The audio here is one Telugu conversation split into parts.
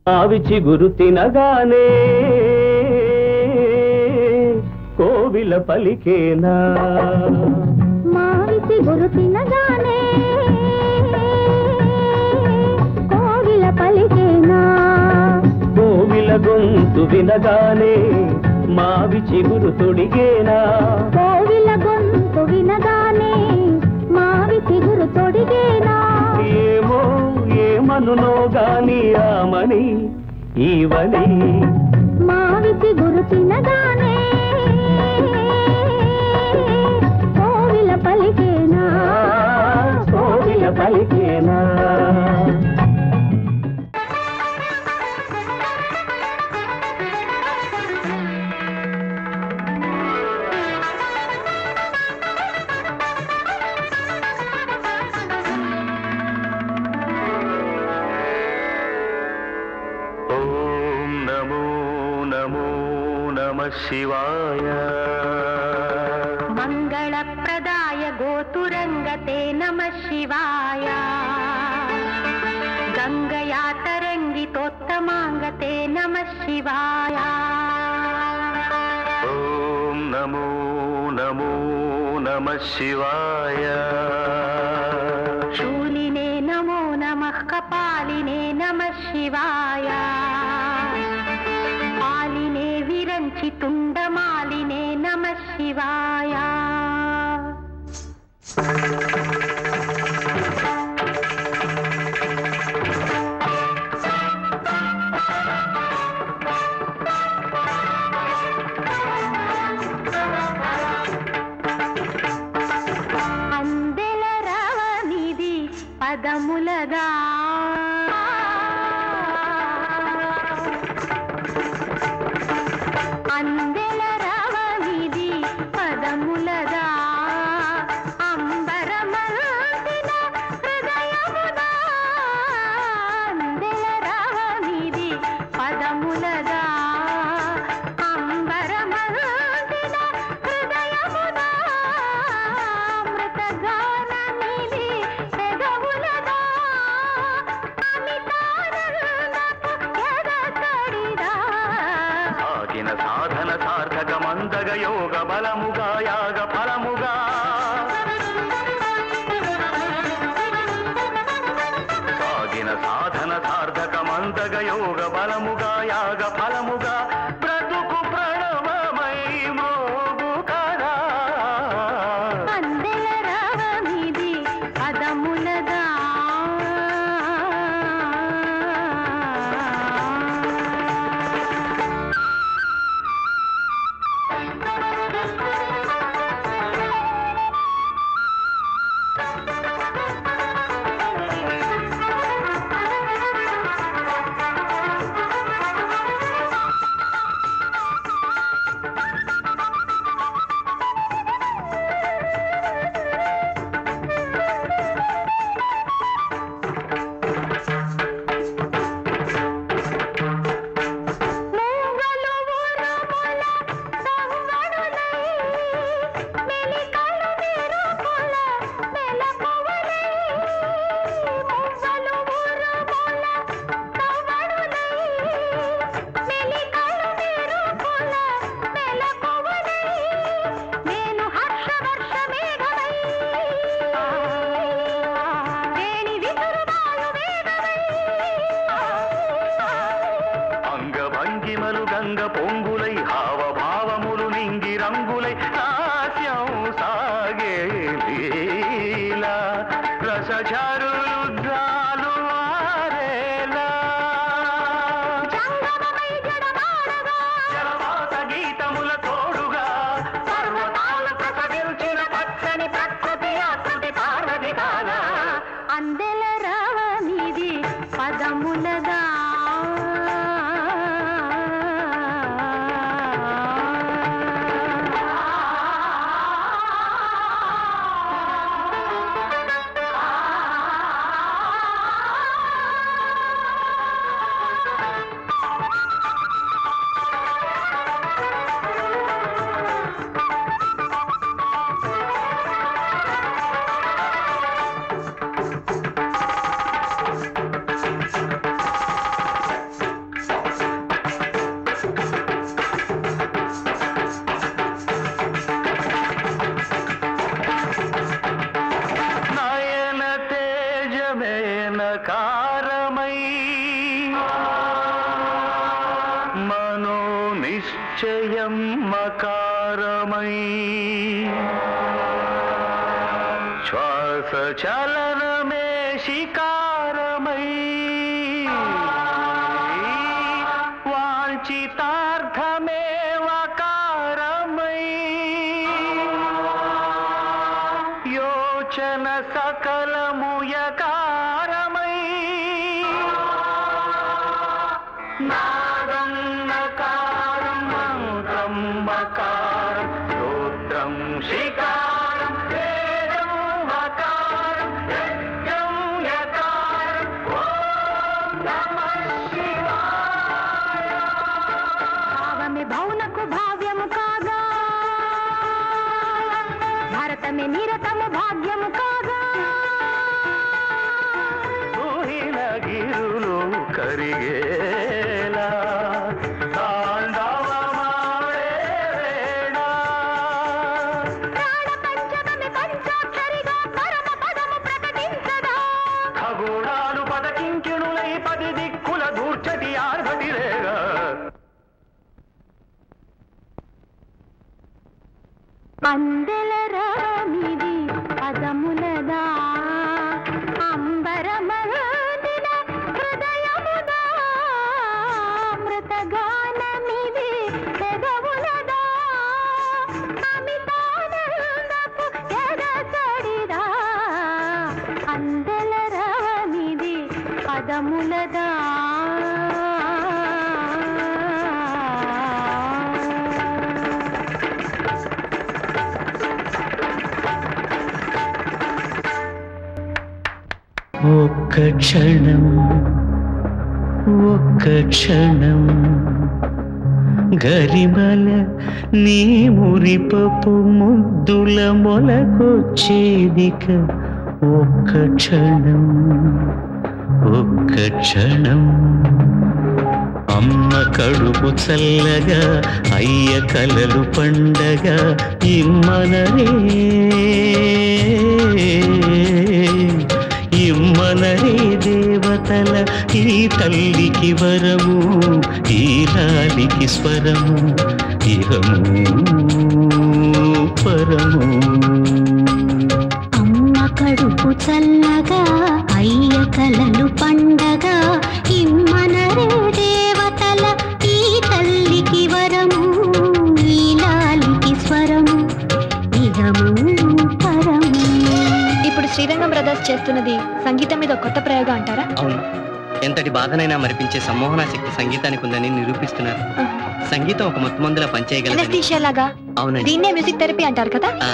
ఆవి చిగురు తినగానే కోవిల పలికేనా మావిసి గురు తినగానే కోవిల పలికేనా కోవిల గొంతు వినగానే మావి చిగురు తొడిగేనా కోవిల గొంతు వినగానే మావి చిగురు తొడిగేనా ఏమో ఏమనునో గాని ఆమని ఈవని మావి చిగురు తినగానే కోవిల పలికేనా కోవిల పలికేనా ఓం నమో నమో నమ శివాయ మంగళప్రదాయ గోతురంగతే నమ శివాయ గంగయా తరంగితోత్తమాంగతే నమ శివాయ ఓం నమో నమో నమ శివాయ శూలినే నమో నమః కపాలినే నమ శివాయ పాలినే విరంచి తుండమాలినే నమ శివాయ అందెల రవనిది పదములగా అందెల రవనిది పదములగా అంబరమల్సిన హృదయమునా అందెల రవనిది పదములగా అంబరమల్సిన హృదయమునా అమృతగానమిది పెదవులగా అమితానందపు ఎదకడిదా సాగిన సాధన సార్థక మందగ యోగ బలముగా యాగ ఫలముగా సాగిన సాధన సార్థక మందగ యోగ బలముగా యాగ ఫలముగా బ్రతుకు ప్రణవమై మోగు కదా అందెల రవమిది పదములగా మూగలు ఉరుముల సంగడులై, మెలికలు మెరుపుల మెలకువలై. మూగలు ఉరుముల సంగడులై, మెలికలు మెరుపుల మెలకువలై. నేను హర్షవర్ష మేఘమై, వేణి విసురువాయు వేగమై. అంగభంగిమలు గంగ పొంగులై హావభావములు నింగి రంగులై నాట్యం సాగే లీలా రసఝరుద్రాలు ఆరేలా జంగమమై జడమాడగా జలపాత గీతముల తోడుగా పర్వతాలు ప్రసవించిన పచ్చని ప్రకృతి ఆకృతి పార్వతి కాగా అందెల రావనిది పదములగా నిశ్చయం మకారమై శ్వాస చలనమే శికారమై వాంఛితార్థమే వకారమై యోచన సకలముయకారమై నాదం నకారం మంత్రం మకారం స్తోత్రం శికారం వేదం వకారం యజ్ఞం యకారం ఓం నమః శివాయ భావమే భౌనకు భావ్యము కాగా భారతమే నిరతము భాగ్యము కాగా ఊహిన గిరులు కరిగేలా తాండవమాడే వేళ. ప్రాణ పంచకమే పంచాక్షరిగా పరమ పదము ప్రకటించదా ఖగోళాలు పదకింకిణులై పది దిక్కుల దూర్చటి ఆర్భటిరేగా అందెల రామిది పదములదా అంబరమహదిన హృదయముదా మృతగానమిది పెదవులదా అమితానందపు ఎడసడిదా అందెల రామిది పదములదా ఒక్క క్షణం ఒక్క క్షణం గరిమల నీ మురిపపు ముద్దుల మొలకొచ్చేదిక ఒక్క క్షణం ఒక్క క్షణం అమ్మ కడుపు చల్లగా అయ్య కలలు పండగ ఇమ్మనరే ఇమ్మనరే దేవతల ఈ తల్లికి వరము ఈ లాలికి స్వరము ఇహము పరము అమ్మ కడుపు చల్లగా అయ్య కలలు పండగ ఇమ్మనరే దేవతల ఈ తల్లికి వరము ఈ లాలికి స్వరము ఇహము పరము ఇప్పుడు శ్రీరంగం బ్రదర్స్ చేస్తున్నది సంగీతం మీద ఒక కొత్త ప్రయోగం అంటారా అవును ఎంతటి బాధనైనా మరిపించే సమ్మోహన శక్తి సంగీతానికి ఉందని నిరూపిస్తున్నారు సంగీతం ఒక మత్తుమందులా పనిచేయగలదని ఎనస్థీషియా లాగా అవునండి దీన్నే మ్యూజిక్ థెరపీ అంటారు కదా ఆ,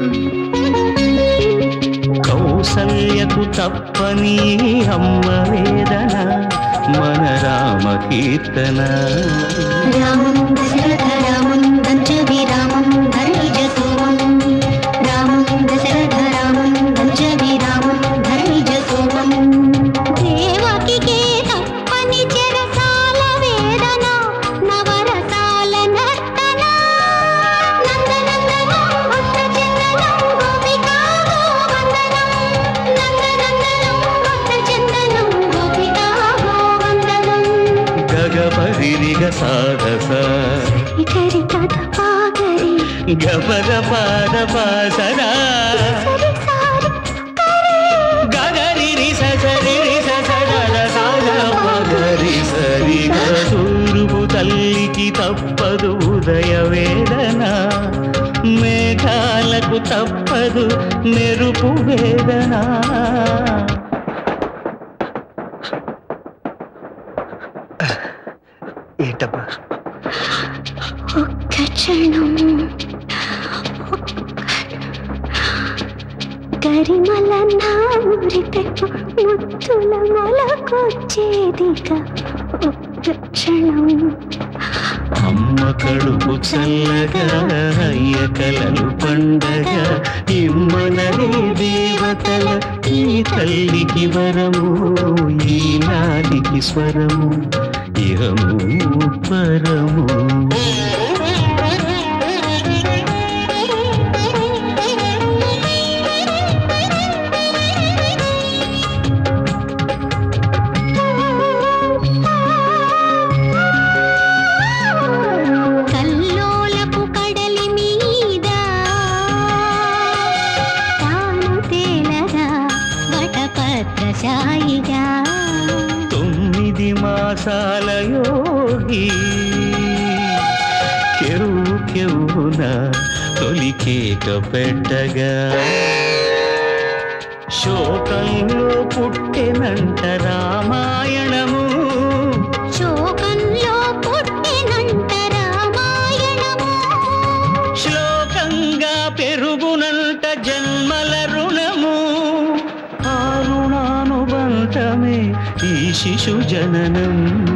కౌసల్యకు తప్పని అమ్మ వేదన మన రామ కీర్తన రామం దశరథ రామం దంచవి రామం ధర్మిజ సోమం రామం దశరథ రామం దంచవి రామం ధర్మిజ సోమం దేవకికే తప్పని చెరసాల వేదన నవరసాల నర్తన నందనందనం భక్త చందనం గోపికా గోవందనం నందనందనం భక్త చందనం గోపికా గోవందనం గగపరిరిగ సాధస ఇకరి కథ పాగరి గపద పాద పాసరా గగరి రి సరి రి సడ సాగ పగరి సరి తూర్పు తల్లికి తప్పదు ఉదయ వేదన మేఘాలకు తప్పదు మెరుపు వేదన ఏంటబ్బా ఒక్క క్షణం గరిమల నారి పెట్టు ముత్తుల మొలకొచ్చేదిక ఒక్క క్షణం అమ్మ కడుపు చల్లగా అయ్య కలలు పండగ ఇమ్మనరే దేవతల ఈ తల్లికి వరము ఈ నాలికి స్వరము ఇహము పరము బాలయోగి కెవ్వు కెవ్వున తొలికేక పెట్టగా శోకంలో పుట్టెనంట రామాయణము శోకంలో పుట్టినంట రామాయణము శ్లోకంగా పెరుగునంట జన్మల రుణము ఆ రుణానుబంధమే ఈ శిశు జననం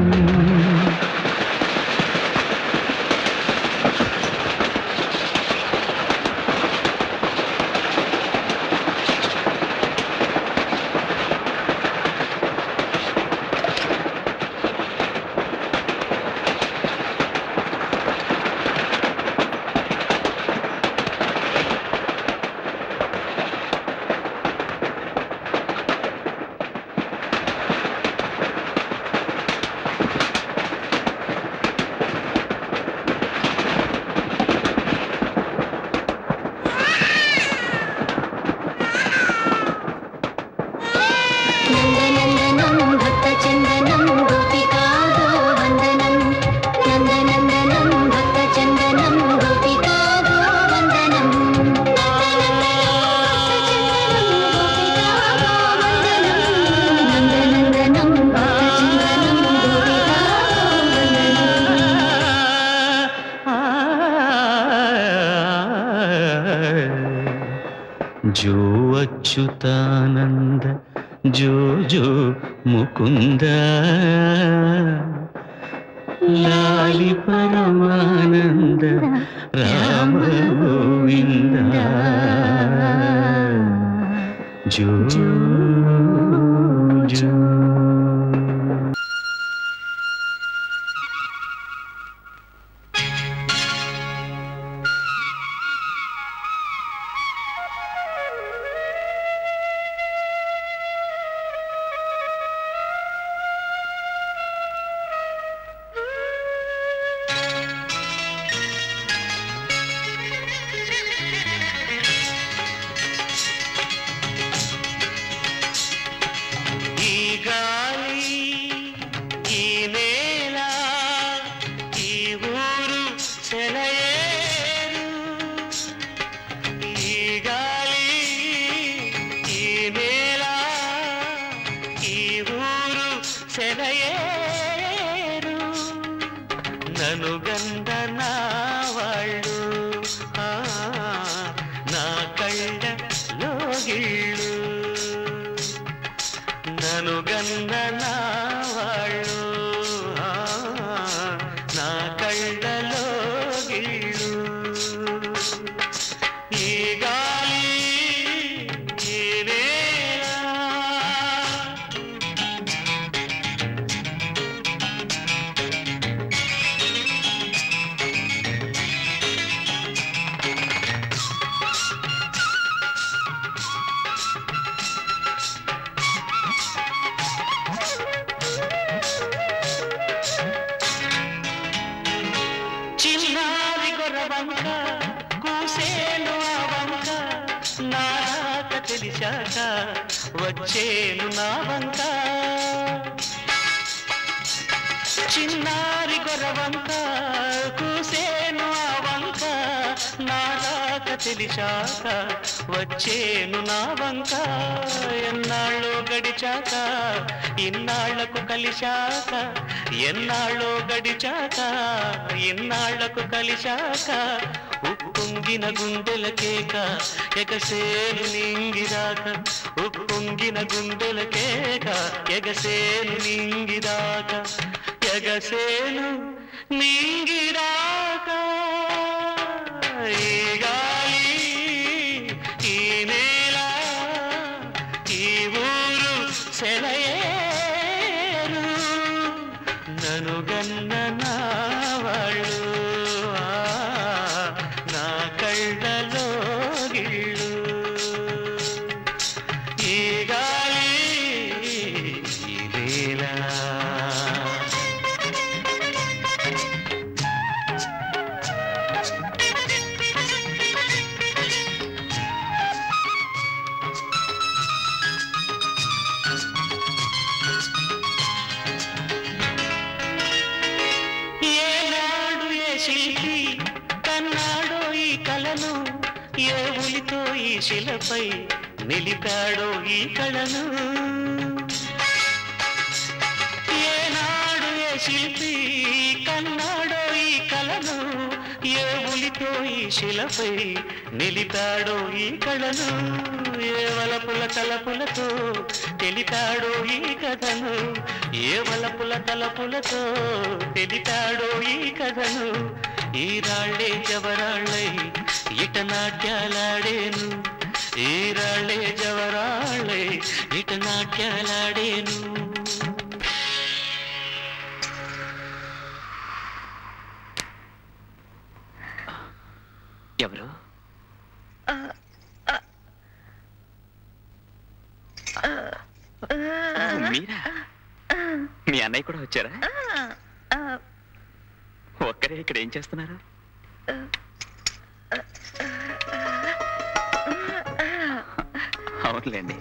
నందనందనం భక్తచందనం గోపికాదో వందనం నందనందనం భక్తచందనం గోపికాదో వందనం నందనందనం భక్తచందనం గోపికాదో జో అచ్యుతానంద జో జో ముకుంద లాలి పరమానంద రామ గోవింద జో జో ఈ గాలి ఈ నేల ఈ ఊరు సెలయేరు ఈ గాలి ఈ నేల ఈ ఊరు సెలయేరు నను గంద నా వాళ్ళు ఆ, నా కళ్ళ లోగిళ్ళు నను గన్న నా వాళ్ళు ఆ, నా కళ్ళలో గిళ్ళు ఈ గాలి ఈ నేల చిన్నారి గొర్రవంక కూసేను ఆ వంక నారాక తెలిసాక వచ్చేను నా వంక చిన్నారి గొర్రవంక కూసేను ఆ వంక నారాక తెలిసాక వచ్చేను నా వంక ఎన్నాళ్ళు గడిచాక ఇన్నాళ్లకు కలిశాక ఎన్నాళ్ళో గడిచాక ఇన్నాళ్లకు కలిశాక ఉప్పొంగిన గుండెల కేక ఎగసేను నింగిదాక ఉప్పొంగిన గుండెల కేక ఎగసేను నింగిదాక ఎగసేను నింగిదాక ఈ గాలి ఈ నేల ఈ ఊరు సెలయేరు నను గన్న నా వాళ్ళు ఆ, నా కళ్ళలో గిళ్ళు ఈ గాలి ఈ నేల శిలపై నిలిపాడో ఈ కళను ఏనాడు ఏ శిల్పి కన్నాడో ఈ కళను ఏ ఉలితో ఈ శిలపై నిలిపాడో ఈ కళను ఏ వలపుల తలపులతో తెలిపాడో ఈ కథను ఏ వలపుల తలపులతో తెలిపాడో ఈ కథను ఈ రాళ్ళే జవరాళ్ళై ఇట నాట్యాలాడేను ఈ రాళ్ళే జవరాళ్ళై ఇట నాట్యాలాడేను ఎవరు మీరా మీ అన్నయ్య కూడా వచ్చారా ఒక్కరే ఇక్కడ ఏం చేస్తున్నారు అవునులేండి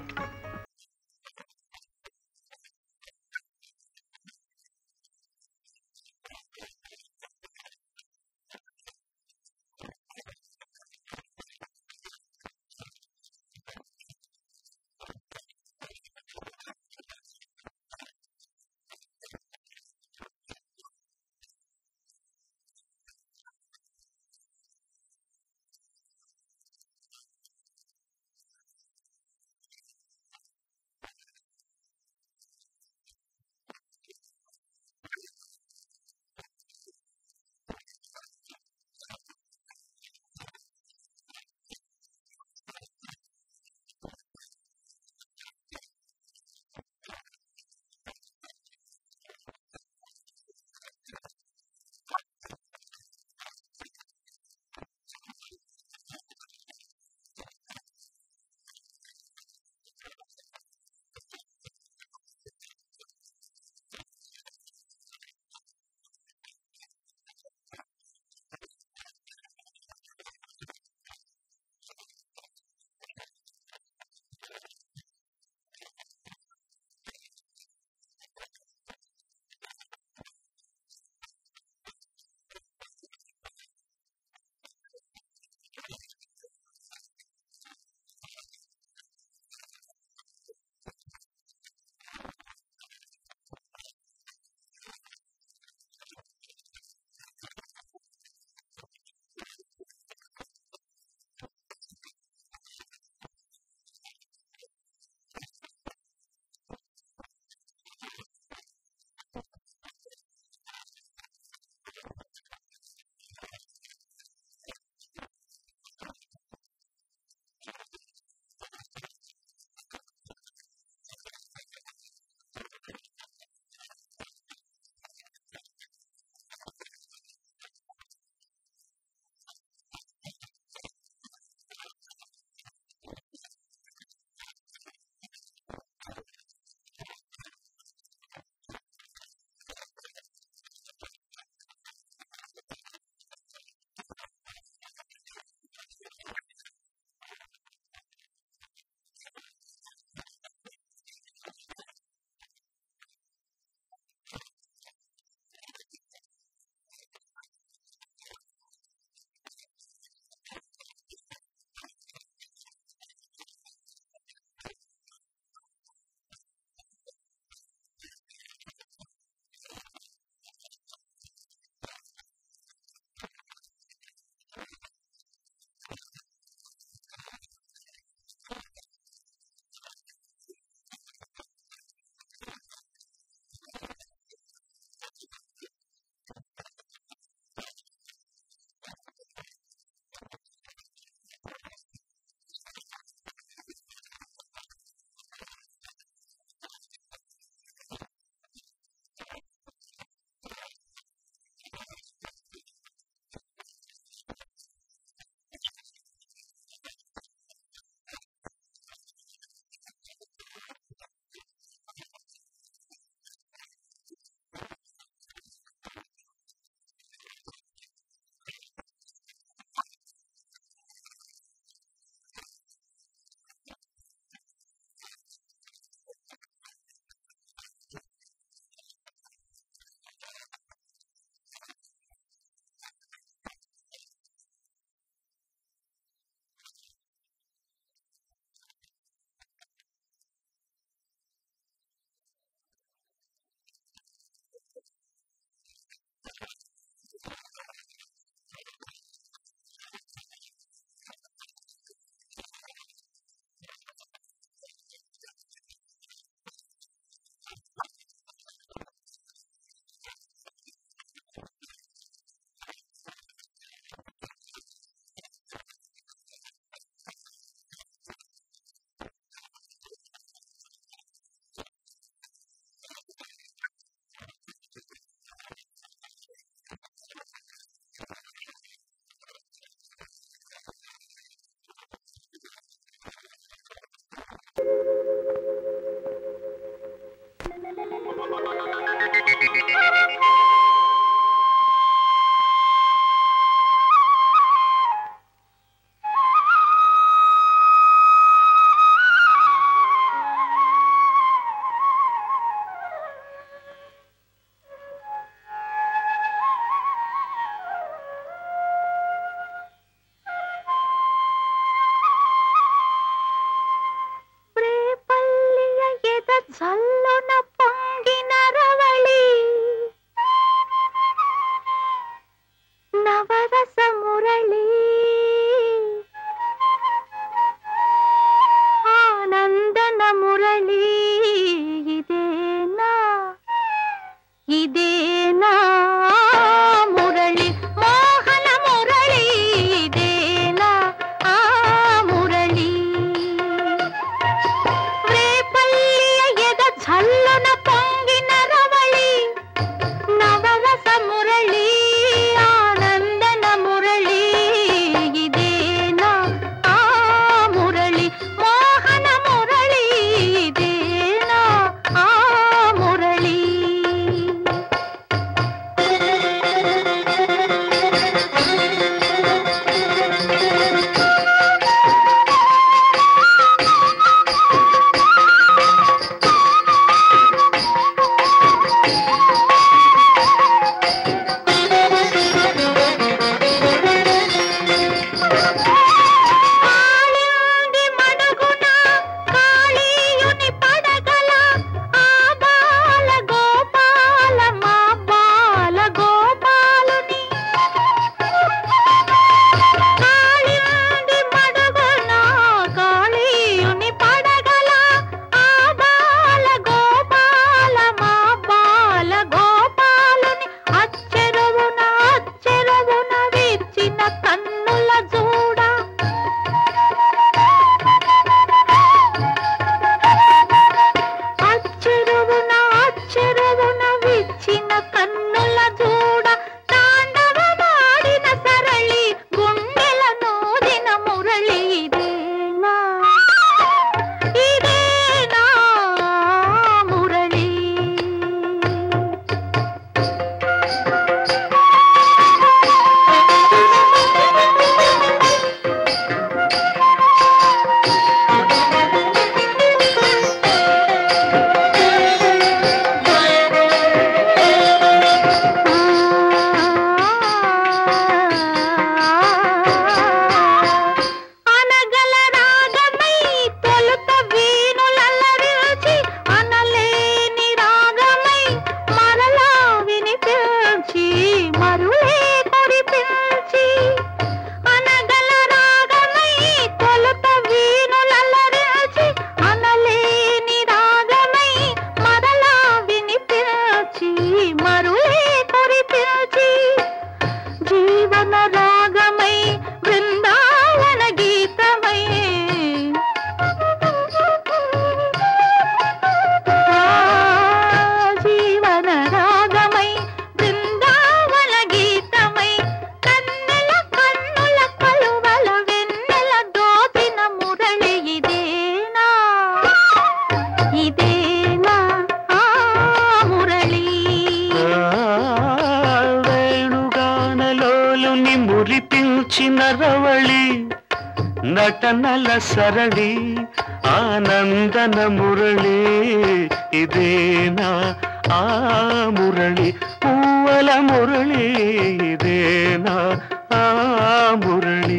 చించిన రవళి నటనల సరళి ఆనందన మురళి ఇదేనా ఆ మురళి పూవల మురళి ఇదేనా ఆ మురళి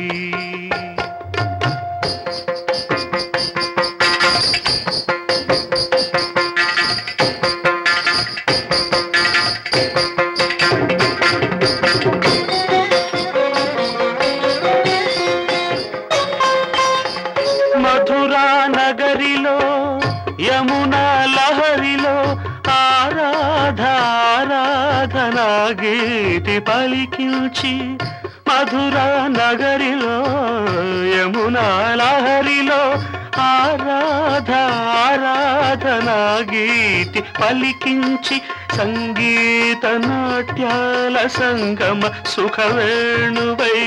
మధురా నగరిలో యమునా లహరిలో ఆరాధ ఆరాధన గీతి పలికించి మధురా నగరిలో యమునా లహరిలో ఆరాధ ఆరాధన గీతి పలికించి సంగీత నాట్యాల సంగమ సుఖవేణువై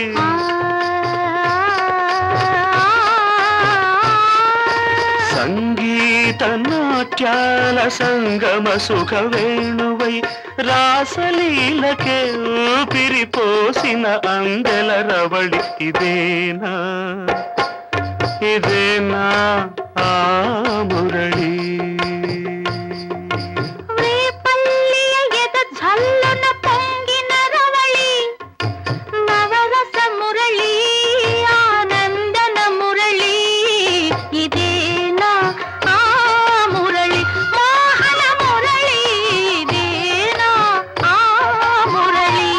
సంగీత నాట్యాల సంగమ సుఖ వేణువై రాసలీలకే ఊపిరి పోసిన అందెల రవళి ఇదేనా ఇదేనా ఆ మురళి రేపల్లియ ఎద ఝల్లున పొంగిన రవళి నవరస మురళి ఆనందన మురళి ఇదేనా ఆ మురళి మోహన మురళి ఇదేనా ఆ మురళి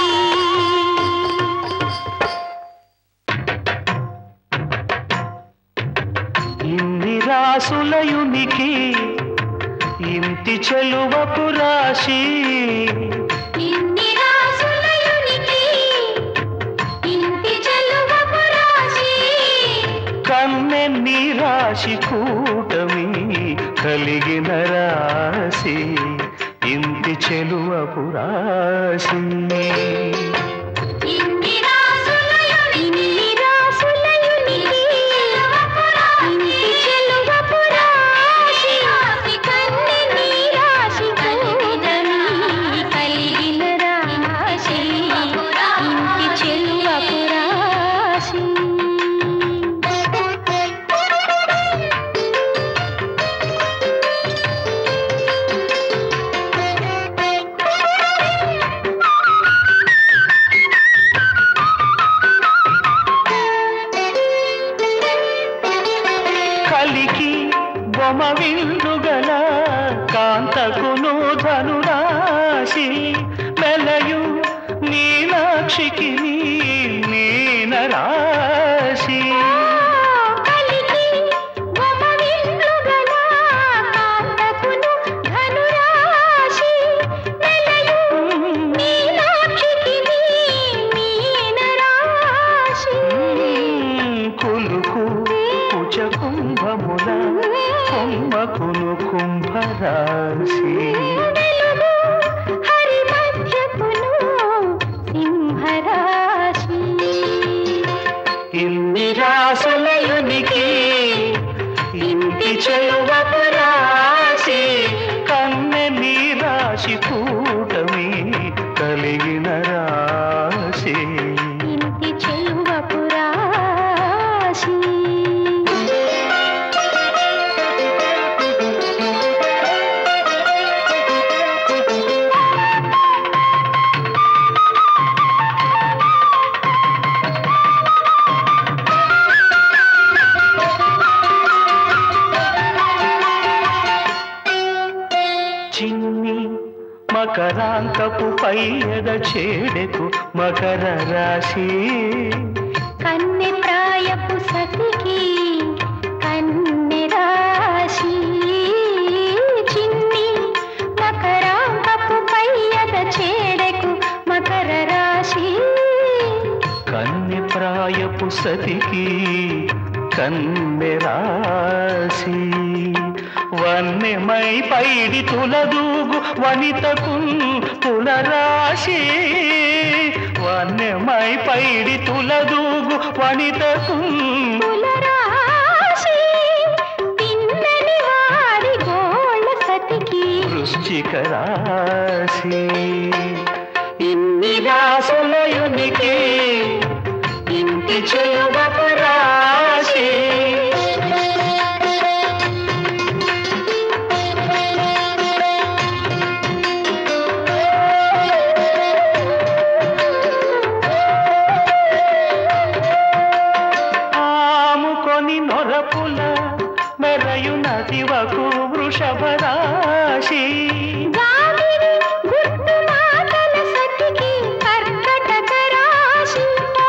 ఇన్ని రాసులయునికి ఇంటి చెలువపు రాశి ఇన్ని రాసులయునికి ఇంటి చెలువపు రాశి కన్నెన్ని రాశి కూటమి కలిగిన రాశి ఇంటి చెలువపు రాశి ఇన్ని రాసులయుని ఇన్ని రాసులయునికి ఇంటి చెలువపు రాశి కన్ని నీ రాశి కూడని కలిగిన రాశి ఇంటి చెలువపు రాశి కలికి బొమ విందుగల కాంతకును ధనురాశి మెలయు నీలాక్షికి నీ మీన రాశి కలికి బొమ్మ విందుగల కాంతకును ధనురాశి నెలయు మీనాక్షికి నీ మీన రాశి కులుకు కుచ కుంభముల కుంభకును కుంభరాశి వెలుగు హరి మధ్యకును సింహరాశి ఇన్ని రాసులయునికి ఇంటి చెలువపు రాశి కన్నె నీ రాశి కూటమి కలిగిన రాశి ఇంటి చెలువపు రాశి చిన్ని మకరాంతపు పైయద చేడెకు మకర రాశి కన్నె ప్రాయపు సతికి కన్నె రాశి చిన్ని మకరాంబపు పయ్యద చేడెకు మకర రాశి కన్నె ప్రాయపు సతికి కన్నె రాశి వన్నెమై పైడి తులదూగు వనితకు తులరాశి వన్నెమై పైడి తులదూగు వనితకు కులరాశి పిన్నని వారి గోళ సతికి వృశ్చిక రాశి ఇన్ని రాసులయునికి ఇంటి చెలువపు రాశి ఆముకొని నొరపుల మెరయు నదివకు వృషభ రాశి గాలిని గుట్టు మాటల సతికి కర్కటక రాశి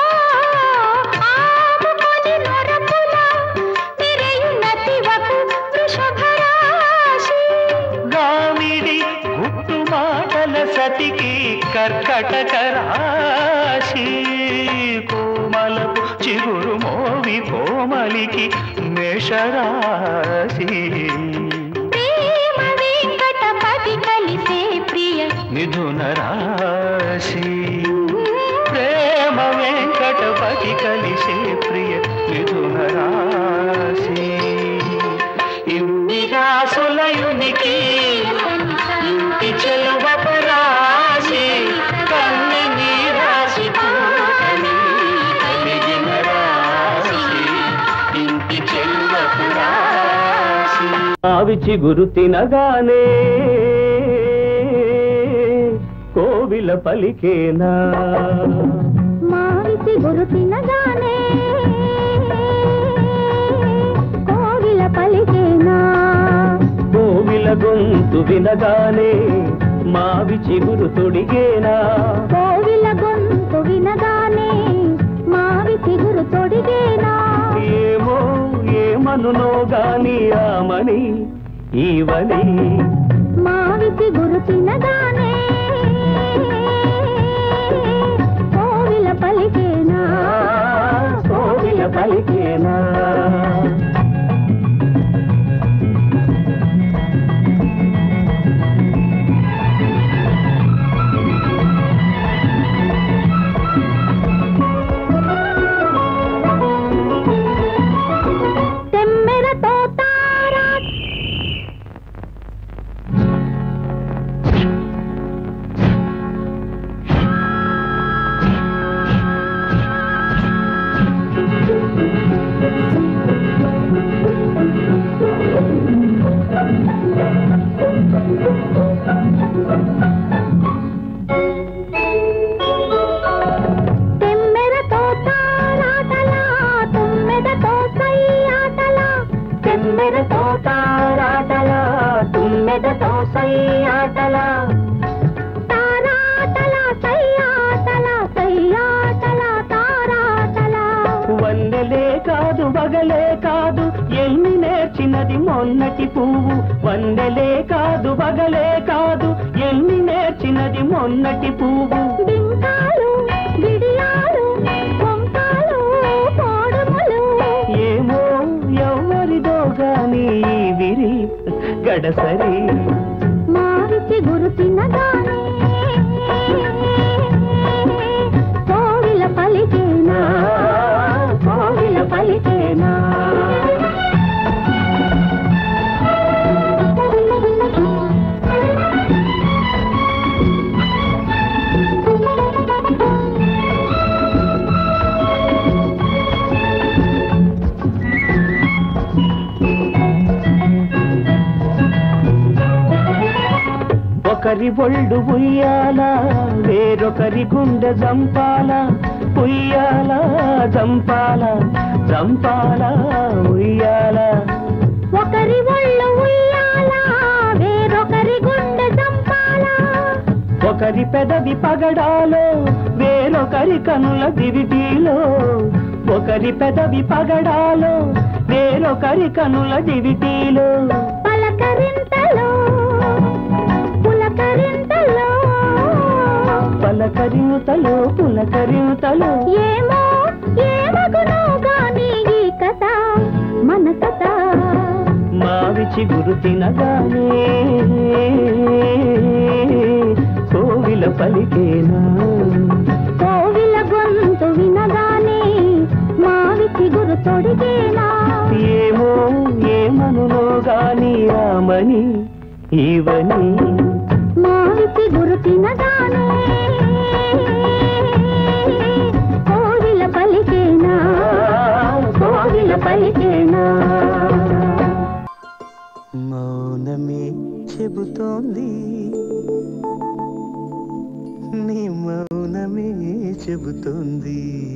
ఆముకొని నొరపుల మెరయు నతివకు వృషభ రాశి గామిడి గుట్టు మాటల సతికి కర్కటక రాశి కోమలపు చిగురు మోవి కోమలికి మేషరాశి ప్రేమ వెంకటపతి కలిసే ప్రియ మిథున రాశి ప్రేమ వెంకటపతి కలిసే ప్రియ మిథున రాశి ఇన్ని రాసులయునికి ఇంటి చెలువపు రాశి కన్నె నీ రాశి పూటని కలిగిన రాశి ఇంటి చెలువపు రాశి ఆవి చిగురు తినగానే కోవిల పలికేనా మావిసి గురు తినగానే కోవిల పలికేనా కోవిల గొంతు వినగానే మావి చిగురు తొడిగేనా కోవిల గొంతు వినగానే మావి చిగురు తొడిగేనా ఏమో ఏమనునో గాని ఆమని ఈవని మావి చిగురు తినగానే కోవిల పలికేనా కోవిల పలికేనా తెమ్మెరతో తారా తెమ్మెరతో తారాటలా తుమ్మెదతో సయ్యాటలా తెమ్మెరతో తారాటలా తుమ్మెదతో సయ్యాటలా తారాటలా సయ్యాటలా సయ్యాటలా తారాటలా వన్నెలే కాదు వగలే కాదు ఎన్ని నేర్చినది మొన్నటి పువ్వు వన్నెలే కాదు వగలే కాదు ఎన్ని నేర్చినది మొన్నటి పువ్వు బింకాలు బిడియాలు కొంకాలు కోడుములు ఏమో ఎవరిదో గాని ఈ విరి గడసరి మారిచి గురు తినగానే కోవిల పలికేనా కోవిల పలికేనా ఒకరి ఒళ్ళు ఉయ్యాల వేరొకరి గుండె జంపాల ఉయ్యాల జంపాల జంపాల ఉయ్యాల ఒకరి ఒళ్ళు ఉయ్యాల వేరొకరి గుండె చంపాల ఒకరి పెదవి పగడాలో వేరొకరి కనుల దివిటీలో ఒకరి పెదవి పగడాలో వేరొకరి కనుల దివిటీలో పలకరింతలో పులకరింతలో పలకరింతలో పులకరింతలో ఏమో ఏమగునో గాని ఈ కథ మన కథ మావి చిగురు తినగానే కోవిల పలికేనా కోవిల గొంతు వినగానే మావి చిగురు తొడిగేనా ఏమో ఏమనునో గాని రామని ఈవని మావి చిగురు తినగానే కోవిల పలికే చెబుతోంది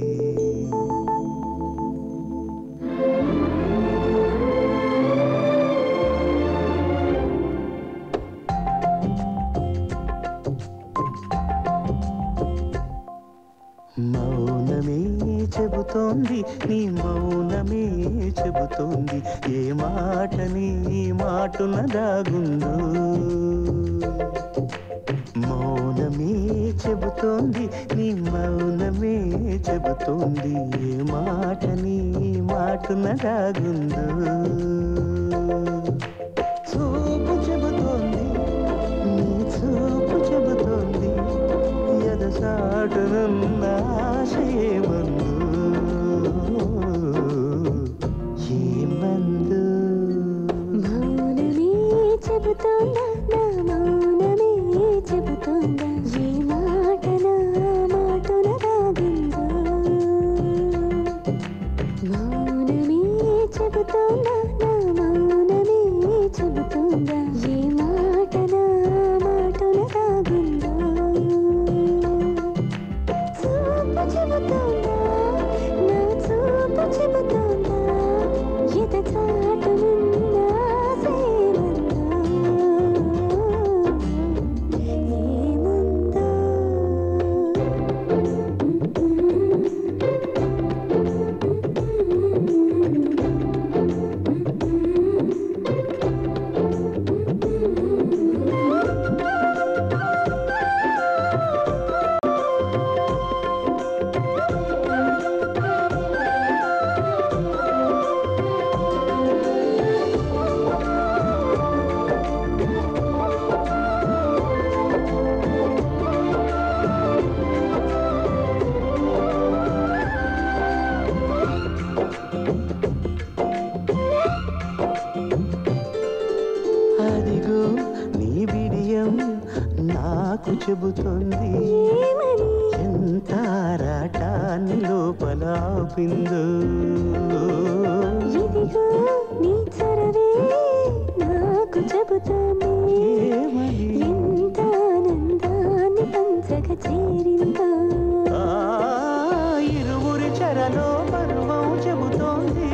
మౌనమే చెబుతోంది నీ మౌనమే చెబుతోంది ఏ మాట నీ మాటున దాగుందో మౌనమే చెబుతోంది నీ మౌనమే చెబుతోంది ఏ మాట నీ మాటున దాగుందో చూపు చెబుతోంది నీ చూపు చెబుతోంది ఎదసాటునున్న ఆశయమందు ఏమందు మౌనమే చెబుతోందా నా మౌనమే చెబుతోందా ఏ మాట నా మాటున దాగిందో మౌనమే చెబుతోందా నా మౌనమే చెబుతోందా ఏ మాట నా మాటున దాగిందో చూపు చెబుతోందా నా చూపు చెబుతోందా ఎద చాటునున్న ఆశయమందో ఏముందో అదిగో నీ బిడియం నాకు చెబుతోంది ఏమని ఎంత ఆరాటాన్ని లోపల ఆపిందో ఇదిగో నీ చొరవే నాకు చెబుతోంది ఏమని ఎంత ఆనందాన్ని పంచగ చేరిందో ఆ ఇరువురి చెరలో పర్వం చెబుతోంది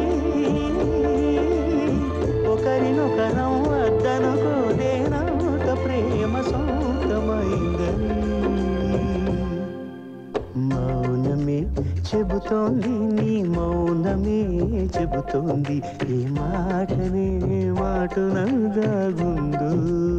ఒకరినొకరం అద్దనుకోదేనంత ప్రేమ సొంతమైందని మౌనమే చెబుతోంది నీ మౌనమే చెబుతోంది ఈ మాటనే మాటున దాగుందు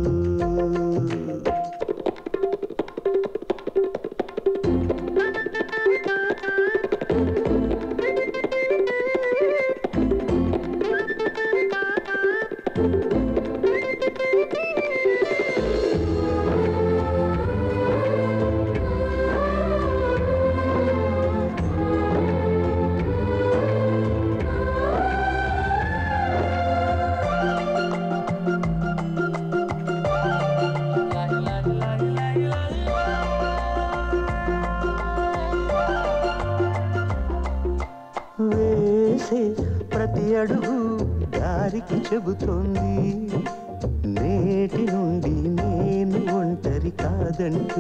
వేసే ప్రతి అడుగు దారికి చెబుతోంది నేటి నుండి నేను ఒంటరి కాదంటూ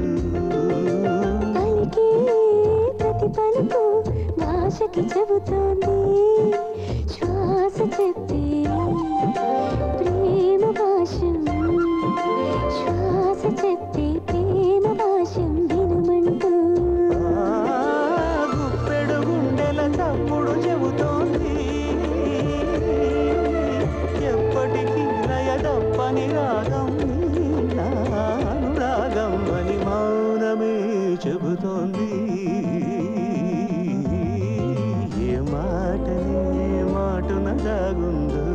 పలికే ప్రతి పలుకు భాషకి చెబుతోంది శ్వాస చెప్పే ప్రేమ భాషం శ్వాస చెప్పే ప్రేమ భాషం వినుమంటూ ఆ గుప్పెడు గుండెల తప్పుడు చెబుతోంది ఎప్పటికీ లయదప్పని రాగం నాను రాగం అని మౌనమే చెబుతోంది ఏ మాటనే మాటున దాగుందో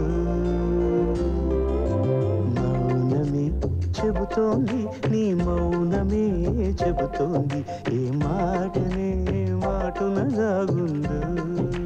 మౌనమే చెబుతోంది నీ మౌనమే చెబుతోంది ఏ మాటనే మాటున దాగుందో